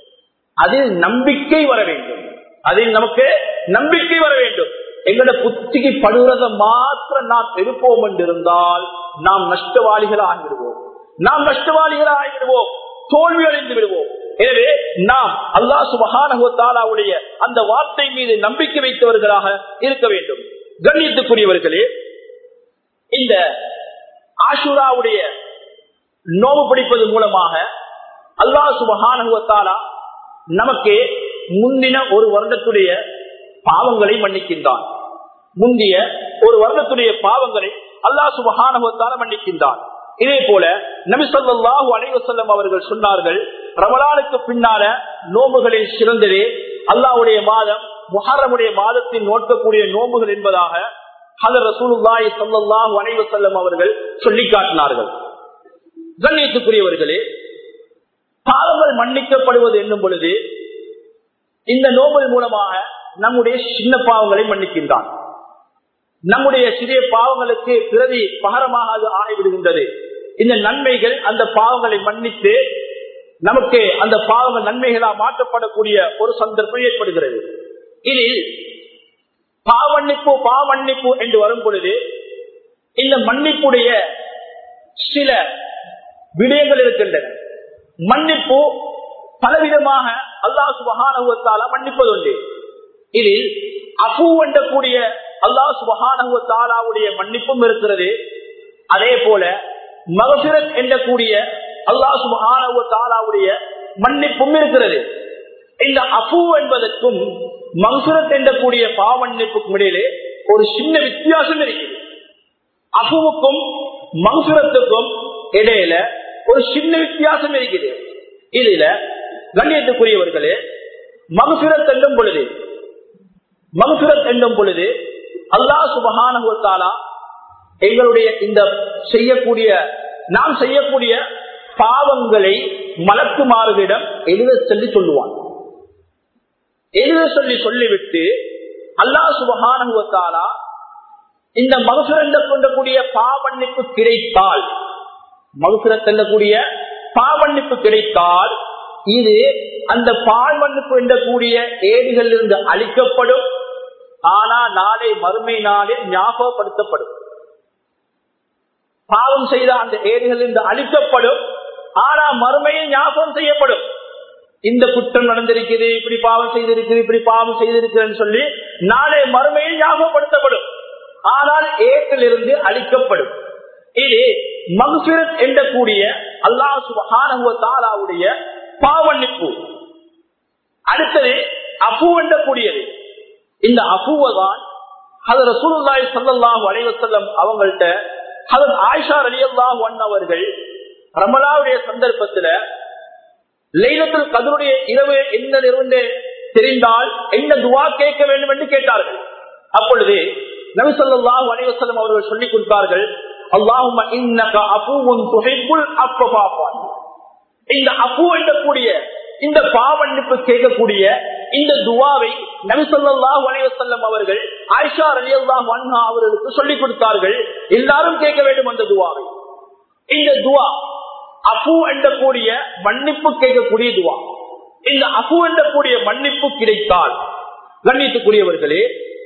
அதில் நம்பிக்கை வர வேண்டும் அதில் நமக்கு நம்பிக்கை வர வேண்டும் எங்களோட புத்திக்கு படுகிறத மாத்திரம் நாம் எடுப்போம் என்றிருந்தால் நாம் நஷ்டவாளிகள் ஆகிவிடுவோம் நாம் நஷ்டவாளிகள் ஆகிவிடுவோம் தோல்வி அடைந்து விடுவோம் எனவே நாம் அல்லா சுபகானுடைய அந்த வார்த்தை மீது நம்பிக்கை வைத்தவர்களாக இருக்க வேண்டும் கண்ணியத்துக்குரியவர்களே இந்த ஆஷுராவுடைய நோவு பிடிப்பது மூலமாக அல்லா சுபகானுவத்தாலா நமக்கு முந்தின ஒரு வருடத்துடைய பாவங்களை மன்னிக்கின்றான் முந்திய ஒரு வருடத்துடைய பாவங்களை அல்லா சுபகானுவத்தால மன்னிக்கின்றான் இதே போல நபிசல்லாஹு அனைவசல்லம் அவர்கள் சொன்னார்கள் ரமலானுக்கு பின்னால நோம்புகளில் சிறந்ததே அல்லாவுடைய மாதம் முஹரமுடைய மாதத்தில் நோக்கக்கூடிய நோம்புகள் என்பதாக ஹதர் ரசூலுல்லாஹி ஸல்லல்லாஹு அலைஹி வஸல்லம் அவர்கள் சொல்லி காட்டினார்கள் கண்ணியத்துக்குரியவர்களே பாவங்கள் மன்னிக்கப்படுவது என்னும் பொழுது இந்த நோபல் மூலமாக நம்முடைய சின்ன பாவங்களை மன்னிக்கின்றான் நம்முடைய சிறிய பாவங்களுக்கு பிறவி பகரமாக அது ஆகிவிடுகின்றது இந்த நன்மைகள் அந்த பாவங்களை மன்னித்து நமக்கு அந்த பாவங்கள் நன்மைகளா மாற்றப்படக்கூடிய ஒரு சந்தர்ப்பம் ஏற்படுகிறது இதில் பாவமன்னிப்பு பாவமன்னிப்பு என்று வரும் பொழுது இந்த மன்னிப்புடைய சில விடயங்கள் இருக்கின்றன மன்னிப்பு பலவிதமாக அல்லாஹ் சுபகானுவத்தால மன்னிப்பது உண்டு இதில் அபு என்றக்கூடிய அல்லாஹ் சுபகானுவத்தாலாவுடைய மன்னிப்பும் இருக்கிறது அதே போல மகசுரத் என்ற கூடிய அல்லாஹ் சுபஹானஹு தாலாவுடைய மன்னிப்பும் இருக்கிறது இந்த அபு என்பதற்கும் மகசுரத் என்ற கூடிய பாவன்னிப்புக்கும் இடையிலே ஒரு சின்ன வித்தியாசம் இருக்கிறது அபுவுக்கும் மகசுரத்துக்கும் இடையில ஒரு சின்ன வித்தியாசம் இருக்குது இதுல கண்ணியத்துக்குரியவர்களே மகசுரத் என்னும் பொழுது மகசுரத் என்னும் பொழுது அல்லாஹ் சுபகானா எங்களுடைய இந்த செய்யக்கூடிய நாம் செய்யக்கூடிய பாவங்களை மலக்குமாறுகளிடம் எழுத சொல்லி சொல்லுவான் எழுத சொல்லி சொல்லிவிட்டு அல்லாஹ் சுபகானா இந்த மகசுரந்த கொண்டக்கூடிய பாவன்னிப்பு கிடைத்தால் மகசுரத்தல்லக்கூடிய பாவன்னிப்பு கிடைத்தால் இது அந்த பால்மண்ணுக்கு எண்ணக்கூடிய ஏடுகளில் இருந்து அழிக்கப்படும் ஆனா நாளை மறுமை நாளில் ஞாபகப்படுத்தப்படும் பாவம் செய்த அந்த ஏடுகளில் இருந்து அழிக்கப்படும் ஆனா மறுமையில் ஞாபகம் செய்யப்படும் இந்த குற்றம் நடந்திருக்குது இப்படி பாவம் செய்திருக்குது இப்படி பாவம் செய்திருக்கிறேன்னு சொல்லி நாளை மறுமையில் ஞாபகப்படுத்தப்படும் ஆனால் ஏட்டிலிருந்து அழிக்கப்படும் இது மகசுரத் எண்ணக்கூடிய அல்லாஹ் சுபஹானஹு தாலாவுடைய பாவன்னிப்பு அடுத்தது அபு எண்ணக்கூடியது இந்த அபுவதான் அது ரசூலுல்லாய் சல்லாஹு அலைவசல்லம் அவங்கள்ட்ட அது ஆயிஷா அலி அல்லாஹ் அவர்கள் ரமலாவுடைய சந்தர்ப்பத்துல லைலத்தில் கதருடைய இரவு என்ன நிறுவன தெரிந்தால் என்ன துவா கேட்க வேண்டும் என்று கேட்டார்கள் அப்பொழுது நபி சொல்லாஹு அலைவசல்லம் அவர்கள் சொல்லிக் கொடுத்தார்கள் அல்லாஹும் இன்னக அபூவும் துகைக்குள் அப்ப பாப்பான் இந்த அபு எண்ணக்கூடிய இந்த பாவன்னிப்பு கேட்கக்கூடிய இந்த துவாவை நபிசல்லாஹ் அலைவசல்லம் அவர்கள் ஆயிஷா அலி அல்லாஹ் அண்ணா அவர்களுக்கு சொல்லிக் கொடுத்தார்கள் எல்லாரும் கேட்க வேண்டும் அந்த துவாவை இந்த துவா அபு எண்ணக்கூடிய மன்னிப்பு கேட்கக்கூடிய துவா இந்த அபு எண்ணக்கூடிய மன்னிப்பு கிடைத்தால் கண்ணியத்துக்குரியவர்களே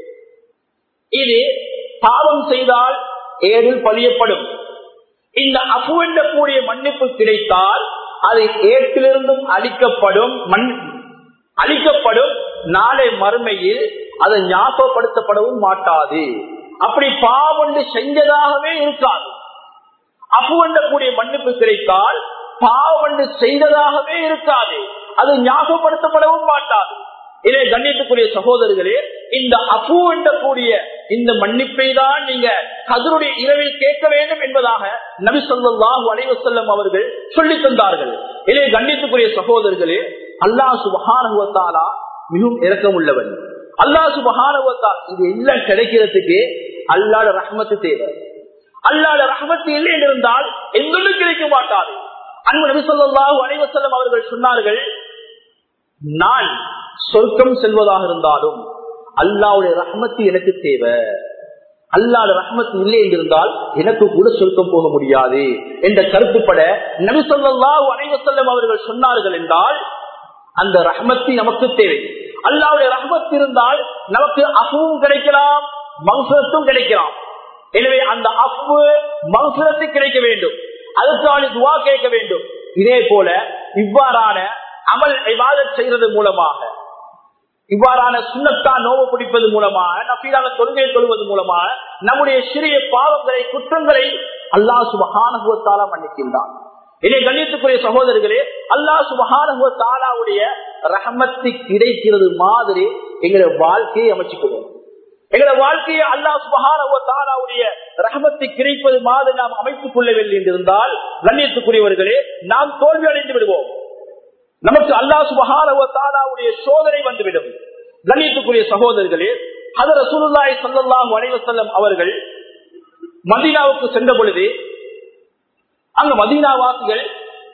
இது பாவம் செய்தால் ஏழில் பதியப்படும் இந்த அபு எண்ணக்கூடிய மன்னிப்பு கிடைத்தால் அது ஏற்றிலிருந்தும் அழிக்கப்படும் மண் அழிக்கப்படும் நாளை மறுமையில் அது ஞாபகப்படுத்தப்படவும் மாட்டாது அப்படி பாவண்டு செஞ்சதாகவே இருக்காது அப்புவண்டக்கூடிய மன்னிப்பு கிடைத்தால் பாவண்டு செய்ததாகவே இருக்காது அது ஞாபகப்படுத்தப்படவும் மாட்டாது இதே கண்ணியத்துக்குரிய சகோதரர்களே இந்த அபு கூடிய இந்த மன்னிப்பை தான் நீங்க கதருடைய இரவில் கேட்க வேண்டும் என்பதாக நபி சொல்லாஹு அலைவசல்லம் அவர்கள் சொல்லி தந்தார்கள் இதே கண்ணியத்துக்குரிய சகோதரர்களே அல்லாஹ் சுபஹானுவத்தாலா மிகவும் இறக்கம் உள்ளவன் அல்லாஹ் சுபஹானுவத்தால் இது எல்லாம் கிடைக்கிறதுக்கு அல்லாட ரஹ்மத்து தேவை அல்லாட ரஹ்மத்து இல்லை என்றிருந்தால் எங்களும் கிடைக்க மாட்டாது அன்பு நபி சொல்லாஹு அலைவசல்லம் அவர்கள் சொன்னார்கள் நான் சொர்க்கம் செல்வதாக இருந்தாலும் அல்லாவுடைய ரஹ்மத்து எனக்கு தேவை அல்லாட ரஹ்மத்து இல்லை என்றிருந்தால் எனக்கு கூட சொர்க்கம் போக முடியாது என்ற கருத்துப்பட நபிசல்லாஹு அனைவசல்லம் அவர்கள் சொன்னார்கள் என்றால் அந்த ரஹ்மத்தி நமக்கு தேவை அல்லாவுடைய ரஹ்மத் இருந்தால் நமக்கு அஃபுவும் கிடைக்கலாம் மகசுரத்தும் கிடைக்கலாம் எனவே அந்த அஃபு மகசுரத்து கிடைக்க வேண்டும் அதுக்கான துவா கேட்க வேண்டும் இதே போல இவ்வாறான அமல் விவாதம் செய்வது மூலமாக இவ்வாறான சுண்ணத்தா நோவு பிடிப்பது மூலமாக நபீரான தொழுகை கொள்வது மூலமாக நம்முடைய சிறிய பாவங்களை குற்றங்களை அல்லாஹ் சுபகானுபவத்தால மன்னிக்கின்றான் இதை கண்ணியத்துக்குரிய சகோதரர்களே அல்லாஹ் சுபகானுபவத்தாலாவுடைய ரஹமத்து கிடைக்கிறது மாதிரி எங்களுடைய வாழ்க்கையை அமைச்சுக்கொள்வோம் எங்களோட வாழ்க்கையை அல்லாஹ் சுபகானுடைய ரஹமத்தை கிடைப்பது மாதிரி நாம் அமைத்துக் கொள்ளவில்லை என்றிருந்தால் கண்ணியத்துக்குரியவர்களே நாம் தோல்வி அடைந்து விடுவோம் நமக்கு அல்லா சுபகாரவுடைய சோதனை வந்துவிடும் கண்ணியத்துக்குரிய சகோதரர்களே அதர சுருல்லாய் சல்லாஹூ அலைவசல்லம் அவர்கள் மதீனாவுக்கு சென்ற பொழுது அங்கு மதீனாவாசிகள்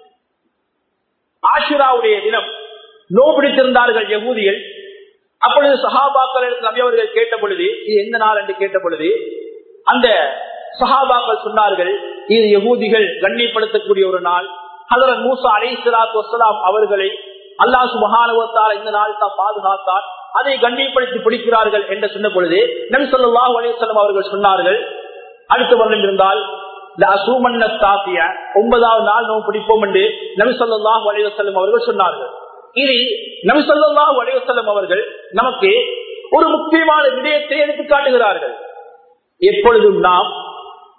ஆஷிராவுடைய தினம் நோ பிடித்திருந்தார்கள் யகூதிகள் அப்பொழுது சஹாபாக்கள் நபி அவர்கள் கேட்ட பொழுது இது எந்த நாள் என்று கேட்ட பொழுது அந்த சஹாபாக்கள் சொன்னார்கள் இது யகூதிகள் கண்ணியப்படுத்தக்கூடிய ஒரு நாள் ஹதரத் மூசா அலை சலாத்து வசலாம் அவர்களை அல்லா சுபகானுவத்தால் இந்த நாள் தான் பாதுகாத்தார் அதை கண்ணியப்படுத்தி பிடிக்கிறார்கள் என்று சொன்ன பொழுது நபி சொல்லாஹு அலையம் அவர்கள் சொன்னார்கள் அடுத்த வருடம் இருந்தால் தாக்கிய ஒன்பதாவது நாள் நோய் பிடிப்போம் என்று நபி சொல்லாஹு அலைவசல்லம் அவர்கள் சொன்னார்கள் இனி நபி சொல்லாஹு அலைவசல்லம் அவர்கள் நமக்கு ஒரு முக்கியமான விடயத்தை எடுத்து காட்டுகிறார்கள் எப்பொழுதும் நாம்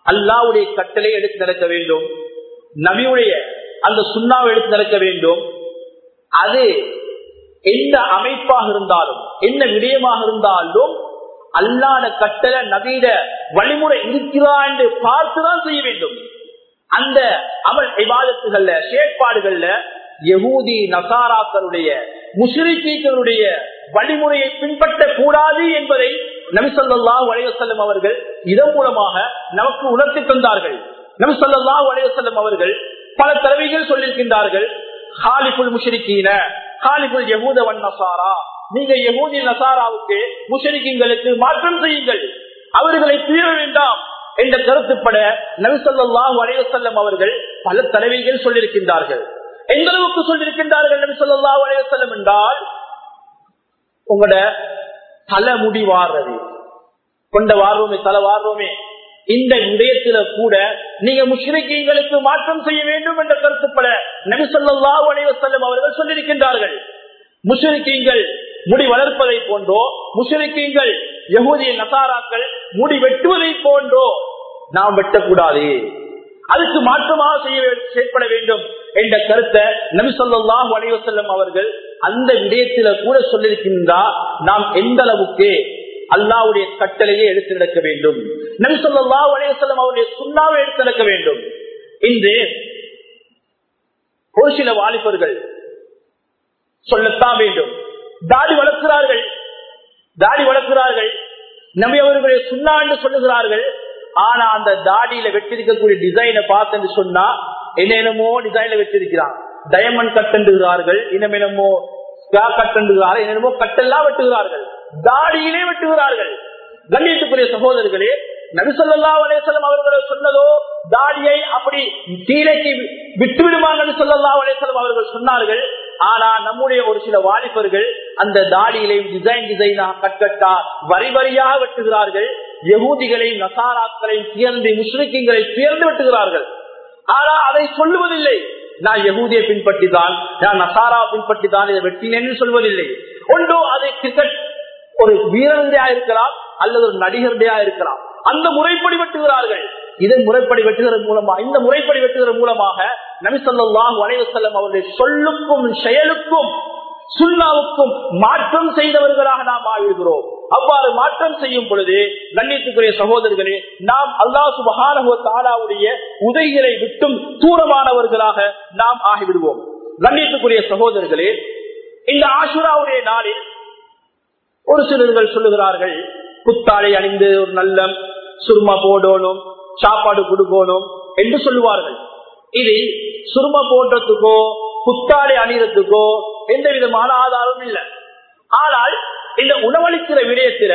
அல்லாவுடைய கட்டளை எடுத்து நடக்க வேண்டும் நபியுடைய அந்த சுண்ணாவை எடுத்து நடக்க வேண்டும் அது எந்த அமைப்பாக இருந்தாலும் என்ன விடயமாக இருந்தாலும் அல்லாத கட்டளை நவீன வழிமுறை இருக்கிறா என்று பார்த்துதான் செய்ய வேண்டும் அந்த அமல் விவாதத்துகள்ல செயற்பாடுகள்ல யகூதி நசாராக்களுடைய முஸ்லிக்கீக்களுடைய வழிமுறையை பின்பற்ற கூடாது என்பதை நபிசல்லா வலைவசல்லம் அவர்கள் இதன் மூலமாக நமக்கு உணர்த்தி தந்தார்கள் நபிசல்லா வலைவசல்லம் அவர்கள் பல தலைவைகள் சொல்லியிருக்கின்றார்கள் ஹாலிபுல் முஷரிக்கீன ஹாலிபுல் யகூத வன் நசாரா நீங்க யகூதி நசாராவுக்கு முஷரிக்கீங்களுக்கு மாற்றம் செய்யுங்கள் அவர்களை தீர வேண்டாம் என்ற கருத்துப்பட நபிசல்லாஹு அலைவசல்லம் அவர்கள் பல தலைவைகள் சொல்லியிருக்கின்றார்கள் எந்த அளவுக்கு சொல்லியிருக்கின்றார்கள் நபிசல்லாஹு அலைவசல்லம் என்றால் உங்களோட தலை முடி வாடுறது கொண்ட வாடுறோமே தலை வாடுறோமே இந்த விடயத்தில கூட நீங்க முஷ்ரிக்கீங்களுக்கு மாற்றம் செய்ய வேண்டும் என்ற கருத்துப்பட நபிசல்லா அலைவசல்லம் அவர்கள் சொல்லியிருக்கின்றார்கள் முஷ்ரிக்கீங்கள் முடி வளர்ப்பதை போன்றோ முஷ்ரிக்கீங்கள் யகுதிய நசாராக்கள் முடி வெட்டுவதை போன்றோ நாம் வெட்டக்கூடாது அதுக்கு மாற்றமாக செய்ய செயற்பட வேண்டும் என்ற கருத்தை நபிசல்லாஹு அலைவசல்லம் அவர்கள் அந்த விடயத்தில கூட சொல்லியிருக்கின்றார் நாம் எந்த அளவுக்கு அல்லாவுடைய கட்டளையை எடுத்து நடக்க வேண்டும் நபி சொல்லா அலையம் அவருடைய சுண்ணாவை எடுத்து நடக்க வேண்டும் இன்று ஒரு சில வாலிபர்கள் சொல்லத்தான் வேண்டும் தாடி வளர்க்கிறார்கள் தாடி வளர்க்கிறார்கள் நபி அவர்களுடைய சுண்ணா என்று சொல்லுகிறார்கள் ஆனா அந்த தாடியில வெட்டிருக்கக்கூடிய டிசைனை பார்த்து சொன்னா என்னென்னமோ டிசைன்ல வெட்டிருக்கிறான் டயமண்ட் கட்டுகிறார்கள் இனமெனமோ கட்டுகிறார்கள் என்னென்னமோ கட்டெல்லாம் வெட்டுகிறார்கள் தாடியிலே வெட்டுகிறார்கள் கண்ணியத்துக்குரிய சகோதரர்களே நபிசல்லா அலேசலம் அவர்களை சொன்னதோ தாடியை அப்படி கீழேக்கு விட்டு விடுமா நபிசல்லா அலேசலம் அவர்கள் சொன்னார்கள் ஆனா நம்முடைய ஒரு சில வாலிபர்கள் அந்த தாடியிலையும் டிசைன் டிசைனா கட்கட்டா வரி வரியாக வெட்டுகிறார்கள் யகூதிகளையும் நசாராக்களையும் சேர்ந்து முஸ்லிக்கங்களை சேர்ந்து வெட்டுகிறார்கள் ஆனா அதை சொல்லுவதில்லை நான் யகூதியை பின்பற்றி தான் நான் நசாரா பின்பற்றி தான் இதை வெட்டினேன்னு சொல்வதில்லை ஒன்றோ அது கிரிக்கெட் ஒரு வீரனுடையா இருக்கலாம் அல்லது ஒரு நடிகருடையா இருக்கலாம் அந்த முறைப்படி வெட்டுகிறார்கள் இதை முறைப்படி வெட்டுகிறது மூலமா இந்த முறைப்படி வெட்டுகிறது மூலமாக நபிசல்லாம் வலைவசல்லம் அவருடைய சொல்லுக்கும் செயலுக்கும் சுண்ணாவுக்கும் மாற்றம் செய்தவர்களாக நாம் ஆகிவிடுகிறோம் அவ்வாறு மாற்றம் செய்யும் பொழுது கண்ணியத்துக்குரிய சகோதரர்களே நாம் அல்லாஹ் சுபகானஹோ தாலாவுடைய உதவிகளை விட்டும் தூரமானவர்களாக நாம் ஆகிவிடுவோம் கண்ணியத்துக்குரிய சகோதரர்களே இந்த ஆசுராவுடைய நாளில் ஒரு சிலர்கள் சொல்லுகிறார்கள் புத்தாடை அணிந்து ஒரு நல்ல சுருமா போடணும் சாப்பாடு கொடுக்கணும் என்று சொல்லுவார்கள் இது சுருமா போடுறதுக்கோ புத்தாடை அணிகிறதுக்கோ எந்த விதமான ஆதாரமும் இல்லை ஆனால் இந்த உணவளிக்கிற விடயத்தில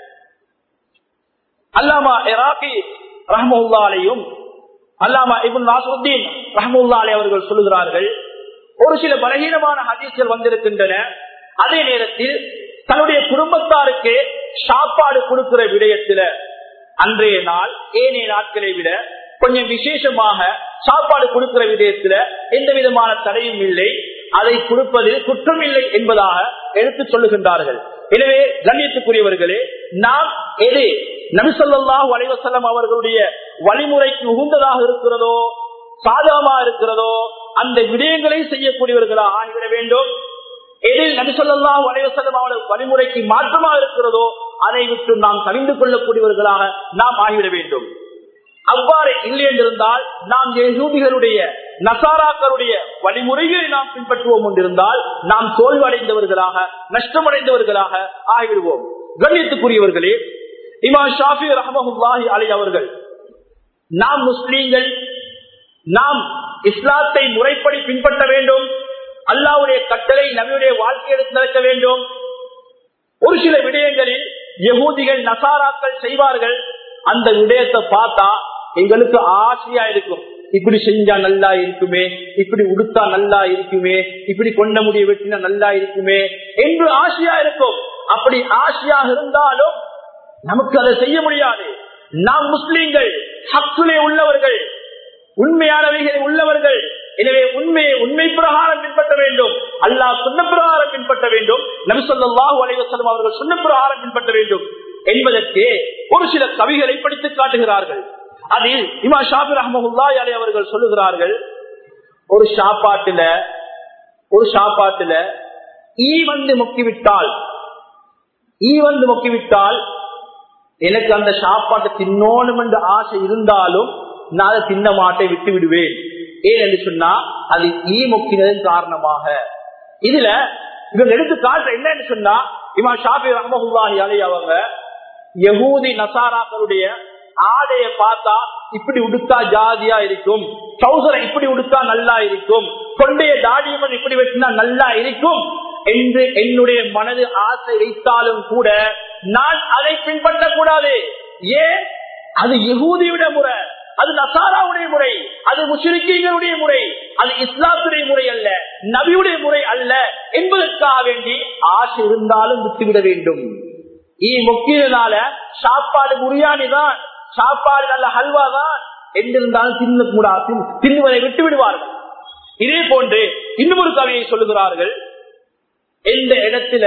அல்லாமா இராக்கி ரஹமுல்லாலையும் அல்லாமா இபுல் நாசுத்தீன் ரஹமுல்லாலே அவர்கள் சொல்லுகிறார்கள் ஒரு சில பலகீனமான ஹதீஸ்கள் வந்திருக்கின்றன அதே நேரத்தில் தன்னுடைய குடும்பத்தாருக்கு சாப்பாடு கொடுக்கிற விடயத்தில அன்றைய நாள் ஏனைய நாட்களை விட கொஞ்சம் விசேஷமாக சாப்பாடு கொடுக்கிற விடயத்துல எந்த விதமான தடையும் இல்லை அதை கொடுப்பதில் குற்றம் இல்லை என்பதாக எடுத்து சொல்லுகின்றார்கள் எனவே கண்ணியத்துக்குரியவர்களே நாம் எது நபிசல்லாஹு அலைவசல்லம் அவர்களுடைய வழிமுறைக்கு உகுந்ததாக இருக்கிறதோ சாதகமா இருக்கிறதோ அந்த விடயங்களை செய்யக்கூடியவர்களாக ஆகிவிட வேண்டும் எதில் நபிசல்லா அலைவசல்லம் அவர்கள் வழிமுறைக்கு மாற்றமாக இருக்கிறதோ அதை விட்டு நாம் கவிந்து கொள்ளக்கூடியவர்களாக நாம் ஆகிவிட வேண்டும் அவ்வாறு இல்லை என்றிருந்தால் நாம் யூதிகளுடைய நசாராக்களுடைய வழிமுறைகளை நாம் பின்பற்றுவோம் என்றிருந்தால் நாம் தோல்வடைந்தவர்களாக நஷ்டமடைந்தவர்களாக ஆகிவிடுவோம் கண்ணியத்துக்குரியவர்களே இமா ஷாஃபி ரஹமஹுல்லாஹி அலி அவர்கள் நாம் முஸ்லீம்கள் நாம் இஸ்லாத்தை முறைப்படி பின்பற்ற வேண்டும் அல்லாவுடைய கட்டளை நபியுடைய வாழ்க்கை எடுத்து நடக்க வேண்டும் ஒரு சில விடயங்களில் யகூதிகள் நசாராக்கள் செய்வார்கள் அந்த விடயத்தை பார்த்தா எங்களுக்கு ஆசையா இருக்கும் இப்படி செஞ்சா நல்லா இருக்குமே இப்படி உடுத்தா நல்லா இருக்குமே இப்படி கொண்ட முடிய வெட்டினா நல்லா இருக்குமே என்று ஆசையா இருக்கும் அப்படி ஆசையாக இருந்தாலும் நமக்கு அதை செய்ய முடியாது நாம் முஸ்லீம்கள் ஹக்குலே உள்ளவர்கள் உண்மையானவைகளை உள்ளவர்கள் எனவே உண்மையை உண்மை பிரகாரம் பின்பற்ற வேண்டும் அல்லாஹ் சொன்ன பிரகாரம் பின்பற்ற வேண்டும் நபிசல்லாஹு அலைவசலம் அவர்கள் சொன்ன பிரகாரம் பின்பற்ற வேண்டும் என்பதற்கு ஒரு சில கவிகளை படித்து காட்டுகிறார்கள் அதில் இமா ஷாபி ரஹமுல்லா அலி அவர்கள் சொல்லுகிறார்கள் ஒரு சாப்பாட்டுல ஒரு சாப்பாட்டுல ஈ வந்து முக்கிவிட்டால் ஈ வந்து முக்கிவிட்டால் எனக்கு அந்த சாப்பாட்டை தின்னோணும் என்று ஆசை இருந்தாலும் நான் அதை தின்ன மாட்டை விட்டு விடுவேன் ஏன் என்று சொன்னா அது ஈ முக்கினதன் காரணமாக இதுல இவங்க எடுத்து காட்டுற என்னன்னு சொன்னா இமா ஷாபி ரஹமஹுல்லாஹி அலை அவங்க யகூதி நசாராக்களுடைய ஆடைய பார்த்தா இப்படி உடுத்தா ஜாதியா இருக்கும் சௌசரை இப்படி உடுத்தா நல்லா இருக்கும் கொண்டைய தாடியமன் இப்படி வெட்டினா நல்லா இருக்கும் என்று என்னுடைய மனது ஆசை வைத்தாலும் கூட நான் அதை பின்பற்றக்கூடாது ஏன் அது யகூதியுடைய முறை அது நசாராவுடைய முறை அது முஷரிக்கீங்களுடைய முறை அது இஸ்லாத்துடைய முறை அல்ல நபியுடைய முறை அல்ல என்பதற்காக வேண்டி ஆசை இருந்தாலும் விட்டுவிட வேண்டும் ஈ முக்கியனால சாப்பாடு முரியாணி தான் சாப்பாடு நல்ல ஹல்வா தான் என்றிருந்தாலும் தின்னக்கூடாது தின்னுவதை விட்டு விடுவார்கள் இதே போன்று இன்னும் ஒரு கவியை சொல்லுகிறார்கள் எந்த இடத்துல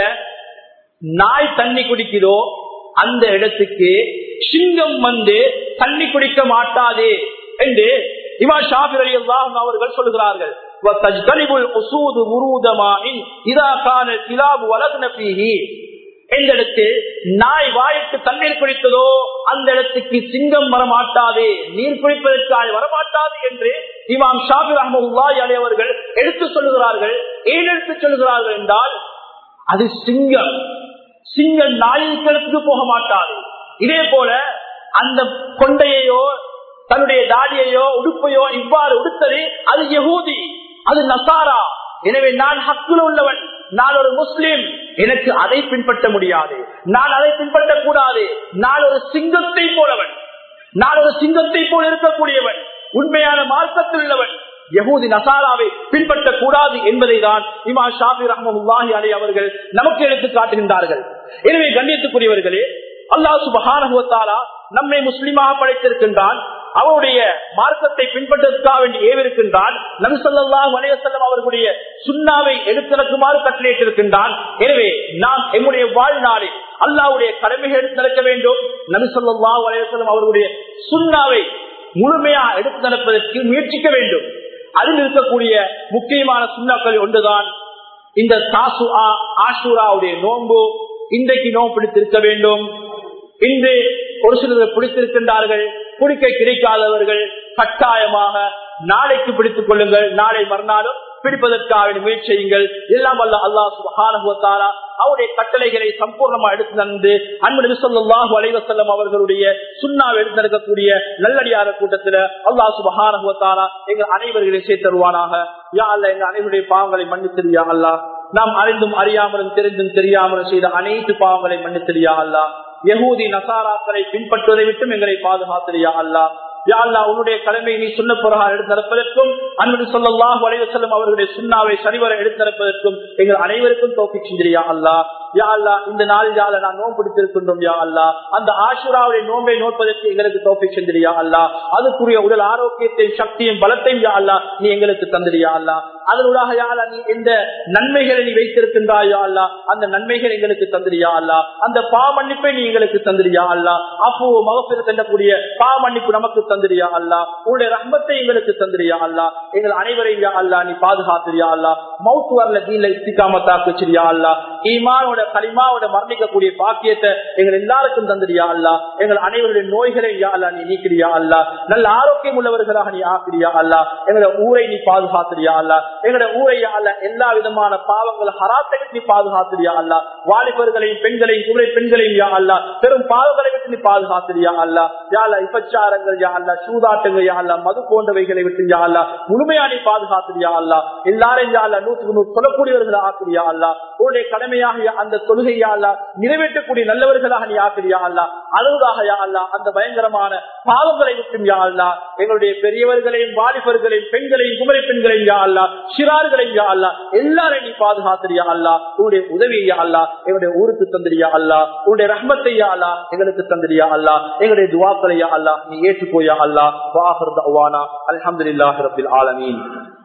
நாய் தண்ணி குடிக்குதோ அந்த இடத்துக்கு சிங்கம் வந்து தண்ணி குடிக்க மாட்டாதே என்று இமா ஷாஃபி அலி அல்லாஹ் அவர்கள் சொல்லுகிறார்கள் وَتَجْتَنِبُ الْأُسُودُ وُرُودَ مَاءٍ إِذَا كَانَ الْكِلَابُ وَلَدْنَ فِيهِ எந்த இடத்தில் நாய் வாய்க்கு தண்ணீர் குடித்ததோ அந்த இடத்துக்கு சிங்கம் வரமாட்டாது நீர் குடிப்பதற்காக வரமாட்டாது என்று இமாம் ஷாபி ரஹமுல்லாய் அலி அவர்கள் எடுத்து சொல்லுகிறார்கள் ஏன் எடுத்து சொல்லுகிறார்கள் என்றால் அது சிங்கம் சிங்கம் நாய்க்கு போக மாட்டாது இதே போல அந்த கொண்டையோ தன்னுடைய தாடியையோ உடுப்பையோ இவ்வாறு உடுத்தது அது யகூதி அது நசாரா எனவே நான் ஹக்குல உள்ளவன் நான் ஒரு முஸ்லிம் எனக்கு அதை பின்பற்ற முடியாது நான் அதை பின்பற்றக் கூடாது நான் ஒரு சிங்கத்தை போலவன் நான் ஒரு சிங்கத்தை போல இருக்கக்கூடியவன் உண்மையான மார்க்கத்தில் உள்ளவன் யகூதி நசாராவை பின்பற்றக் கூடாது என்பதை தான் இமா ஷாபி ரஹமுல்லாஹி அலி அவர்கள் நமக்கு எடுத்து காட்டுகின்றார்கள் எனவே கண்ணியத்துக்குரியவர்களே அல்லாஹ் சுபஹானுவத்தாலா நம்மை முஸ்லிமாக படைத்திருக்கின்றான் அவருடைய மார்க்கத்தை பின்பற்றதுக்காக வேண்டி ஏவிருக்கின்றான் நபி சொல்லாஹ் வலையசல்லம் அவர்களுடைய சுண்ணாவை எடுத்திருக்குமாறு கட்டளையிட்டிருக்கின்றான் எனவே நாம் எம்முடைய வாழ்நாளில் அல்லாவுடைய கடமைகள் எடுத்து நடக்க வேண்டும் நபி சொல்லாஹ் வலையசல்லம் அவர்களுடைய சுண்ணாவை முழுமையா எடுத்து நடப்பதற்கு முயற்சிக்க வேண்டும் அதில் இருக்கக்கூடிய முக்கியமான சுண்ணாக்கள் ஒன்றுதான் இந்த தாசு ஆஷூராவுடைய நோன்பு இன்றைக்கு நோம்பு பிடித்திருக்க வேண்டும் இன்று ஒரு சிலர் பிடித்திருக்கின்றார்கள் குடிக்க கிடைக்காதவர்கள் கட்டாயமாக நாளைக்கு பிடித்துக் கொள்ளுங்கள் நாளை மறுநாளும் பிடிப்பதற்காக முயற்சி செய்யுங்கள் எல்லாம் அல்ல அல்லாஹ் சுபஹானுவத்தாரா அவருடைய கட்டளைகளை சம்பூர்ணமா எடுத்து தந்து அன்பு சொல்லாஹு அலைவசல்லம் அவர்களுடைய சுண்ணாவை எடுத்து நடக்கக்கூடிய நல்லடியார கூட்டத்துல அல்லாஹ் சுபஹானுவத்தாரா எங்கள் அனைவர்களையும் சேர்த்தருவானாக யா அல்ல எங்கள் அனைவருடைய பாவங்களை மன்னித்திரியா அல்லா நாம் அறிந்தும் அறியாமலும் தெரிந்தும் தெரியாமலும் செய்த அனைத்து பாவங்களை மன்னித்திரியா அல்லா யகூதி நசாராக்களை பின்பற்றுவதை விட்டும் எங்களை பாதுகாத்திரியா அல்லா யா அல்லா உன்னுடைய கடமை நீ சொன்ன பிறகு எடுத்து நடப்பதற்கும் அன்பு சொல்லலாம் வலைவசல்லம் அவர்களுடைய சுண்ணாவை சரிவர எடுத்து நடப்பதற்கும் எங்கள் அனைவருக்கும் தோக்கி செஞ்சிரியா அல்லா யா அல்லா இந்த நாளில் யாழ நான் நோன்பு பிடித்திருக்கின்றோம் யா அல்லா அந்த ஆசுராவுடைய நோன்பை நோட்பதற்கு எங்களுக்கு தோப்பி செஞ்சிரியா அல்லா அதுக்குரிய உடல் ஆரோக்கியத்தையும் சக்தியும் பலத்தையும் யா அல்லா நீ எங்களுக்கு தந்திரியா அல்லா அதனூடாக யாழ நீ எந்த நன்மைகளை நீ வைத்திருக்கின்றாயா அல்லா அந்த நன்மைகள் எங்களுக்கு தந்திரியா அல்லா அந்த பா மன்னிப்பை நீ எங்களுக்கு தந்திரியா அல்லா அப்போ மகப்பில் செல்லக்கூடிய பா மன்னிப்பு நமக்கு தந்திரியா அல்லா உன்னுடைய ரஹ்மத்தை எங்களுக்கு தந்திரியா அல்லா எங்கள் அனைவரையும் யா அல்லா நீ பாதுகாத்திரியா அல்லா மவுத்து வரல தீன்ல இஸ்திகாமத்தாக்கு வச்சிரியா அல்லா ஈமானோட களிமாவோட மரணிக்கக்கூடிய பாக்கியத்தை எங்கள் எல்லாருக்கும் தந்திரியா அல்லா எங்கள் அனைவருடைய நோய்களை யா அல்லா நீ நீக்கிறியா அல்லா நல்ல ஆரோக்கியம் உள்ளவர்களாக நீ ஆக்கிறியா அல்லா எங்களோட ஊரை நீ பாதுகாத்திரியா அல்லா எங்களோட ஊரை யா அல்லா எல்லா விதமான பாவங்கள் ஹராத்தை நீ பாதுகாத்திரியா அல்லா வாலிபர்களையும் பெண்களையும் குறை பெண்களையும் யா அல்லா பெரும் பாவங்களை விட்டு நீ பாதுகாத்திரியா அல்லா யா அல்லா விபச்சாரங்கள் யா அல்லா சூதாட்டங்கள் யா அல்லா மது போன்றவைகளை விட்டு யா அல்லா முழுமையா நீ பாதுகாத்திரியா அல்லா எல்லாரையும் யா அல்லா நூற்றுக்கு நூறு சொல்லக்கூடியவர்களை ஆக்கிரியா அல்லா உன்னுடைய கடமையாக அந்த தொழுகையா அல்லா நிறைவேற்றக்கூடிய நல்லவர்களாக நீ ஆக்கிரியா அல்லா அளவுதாக யா அல்லா அந்த பயங்கரமான பாவங்களை விட்டும் யா அல்லா எங்களுடைய பெரியவர்களையும் வாலிபர்களையும் பெண்களையும் குமரி பெண்களையும் யா அல்லா சிறார்களையும் யா அல்லா எல்லாரையும் நீ பாதுகாத்திரியா அல்லா உன்னுடைய உதவியா அல்லா எங்களுடைய ஊருக்கு தந்திரியா அல்லா உன்னுடைய ரஹ்மத்தையா அல்லா எங்களுக்கு தந்திரியா அல்லா எங்களுடைய துவாக்களையா அல்லா நீ ஏற்றுக்கோயா அல்லா வாஹர் தவானா அல்ஹம்துலில்லாஹி ரப்பில் ஆலமீன்